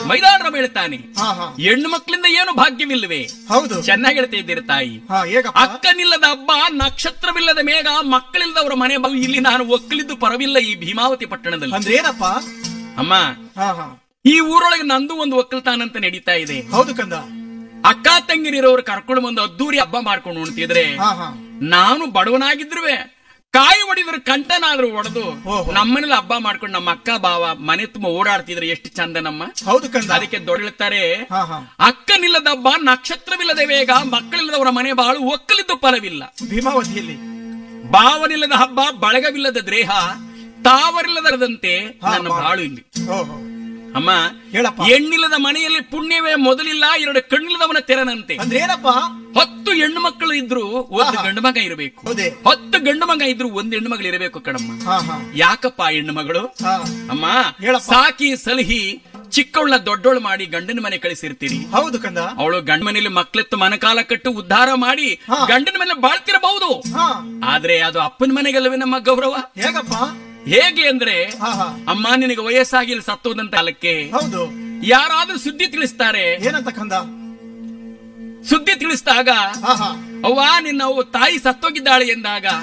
ಮೈದಾನ ಬೀಳ್ತಾನೆ ಹಾ ಹಾ ಹೆಣ್ಣು ಮಕ್ಕಳಿಂದ ಏನು ಭಾಗ್ಯವಿಲ್ಲವೇ ಹೌದು ಚೆನ್ನಾಗಿ ಹೇಳ್ತಾ ಇದ್ದೀರಿ ತಾಯಿ ಹಾ ಹೇಗಪ್ಪ ಅಕ್ಕನಿಲ್ಲದ ಹಬ್ಬ ನಕ್ಷತ್ರವಿಲ್ಲದ ಮೇಘ ಮಕ್ಕಳಿಲ್ಲದವರ ಮನೆ ಬ- ಇಲ್ಲಿ ನಾನು ಒಕ್ಕಲಿದ್ದು ಪರವಿಲ್ಲ ಈ ಭೀಮಾವತಿ ಪಟ್ಟಣದಲ್ಲಿ ಅಂದ್ರೆ ಏನಪ್ಪ ಅಮ್ಮ ಹಾ ಹಾ ಈ ಊರೊಳಗೆ ನಂದು ಒಂದು ಒಕ್ಕಲ್ತಾನ ಅಂತ ನಡೀತಾ ಇದೆ ಹೌದು ಕಂದ ಅಕ್ಕ ತಂಗಿರಿರೋರು ಕರ್ಕೊಂಡು ಬಂದು ಅದ್ದೂರಿ ಹಬ್ಬ ಮಾಡ್ಕೊಂಡು ಉಣ್ತಿದ್ರೆ ಹಾ ಹಾ ನಾನು ಬಡವನಾಗಿದ್ರುವೆ ಕಾಯಿ ಹೊಡಿದ್ರೆ ಕಂಟನಾದ್ರೂ ಹೊಡೆದು ಓಹೋ. ನಮ್ಮನೇಲಿ ಹಬ್ಬ ಮಾಡ್ಕೊಂಡು ನಮ್ಮ ಅಕ್ಕ ಬಾವ ಮನೆ ತುಂಬ ಓಡಾಡ್ತಿದ್ರೆ ಎಷ್ಟು ಚಂದ ನಮ್ಮ ಹೌದು ಕಂದ ಅದಕ್ಕೆ ದೊಡ್ಡಳ್ತಾರೆ ಹಾ ಹಾ ಅಕ್ಕನಿಲ್ಲದ ಹಬ್ಬ ನಕ್ಷತ್ರವಿಲ್ಲದ ವೇಗ ಮಕ್ಕಳಿಲ್ಲದವರ ಮನೆ ಬಾಳು ಒಕ್ಕಲಿದ್ದು ಫಲವಿಲ್ಲ ಭೀಮಾವತಿಯಲ್ಲಿ ಭಾವನಿಲ್ಲದ ಹಬ್ಬ ಬಳಗವಿಲ್ಲದ ದೇಹ ತಾವರಿಲ್ಲದಂತೆ ಹಾ, ನನ್ನ ಬಾ- ಬಾಳು ಇಲ್ಲಿ ಓಹೋ ಅಮ್ಮ ಹೇಳಪ್ಪ ಹೆಣ್ಣಿಲ್ಲದ ಮನೆಯಲ್ಲಿ ಪುಣ್ಯವೇ ಮೊದಲಿಲ್ಲ ಎರಡು ಕಣ್ಣಿಲ್ಲದವನ ತೆರನಂತೆ ಅಂದ್ರೆ ಏನಪ್ಪ ಹತ್ತು ಹೆಣ್ಣು ಮಕ್ಕಳು ಇದ್ರು ಒಂದು ಆಹಾ. ಗಂಡು ಮಗ ಇರಬೇಕು ಹೌದೇ ಹತ್ತು ಗಂಡು ಮಗ ಇದ್ರು ಒಂದು ಹೆಣ್ಣು ಮಗಳು ಇರಬೇಕು ಕಣಮ್ಮ ಹಾ ಹಾ ಯಾಕಪ್ಪ ಆ ಹೆಣ್ಣು ಮಗಳು ಹಾ ಅಮ್ಮ ಹೇಳಪ್ಪ. ಸಾಕಿ ಸಲಹಿ ಚಿಕ್ಕವಳ ದೊಡ್ಡೋಳು ಮಾಡಿ ಗಂಡನ ಮನೆ ಕಳಿಸಿರ್ತೀರಿ ಹೌದು ಕಂದ ಅವಳು ಗಂಡ ಮನೆಯಲ್ಲಿ ಮಕ್ಳೆತ್ತು ಮನಕಾಲ ಕಟ್ಟು ಉದ್ಧಾರ ಮಾಡಿ ಹಾ. ಗಂಡನ ಮೇಲೆ ಬಾಳ್ತಿರಬಹುದು ಹಾ ಆದ್ರೆ ಅದು ಅಪ್ಪನ ಮನೆಗಲ್ಲವೇ ನಮ್ಮ ಗೌರವ ಹೇಗಪ್ಪ ಹೇಗೆ ಅಂದ್ರೆ ಹಾ ಹಾ ಅಮ್ಮ ನಿನಗೆ ವಯಸ್ಸಾಗಿ ಇಲ್ಲಿ ಸತ್ತೋದಂತ ಕಾಲಕ್ಕೆ ಹೌದು ಯಾರಾದ್ರೂ ಸುದ್ದಿ ತಿಳಿಸ್ತಾರೆ ಏನಂತ ಕಂದ ಸುದ್ದಿ ತಿಳಿಸಿದಾಗ ಹಾ ಹಾ ಅವ್ವ ನಿನ್ನ ಅವ್ವ ತಾಯಿ ಸತ್ತೋಗಿದ್ದಾಳೆ ಎಂದಾಗ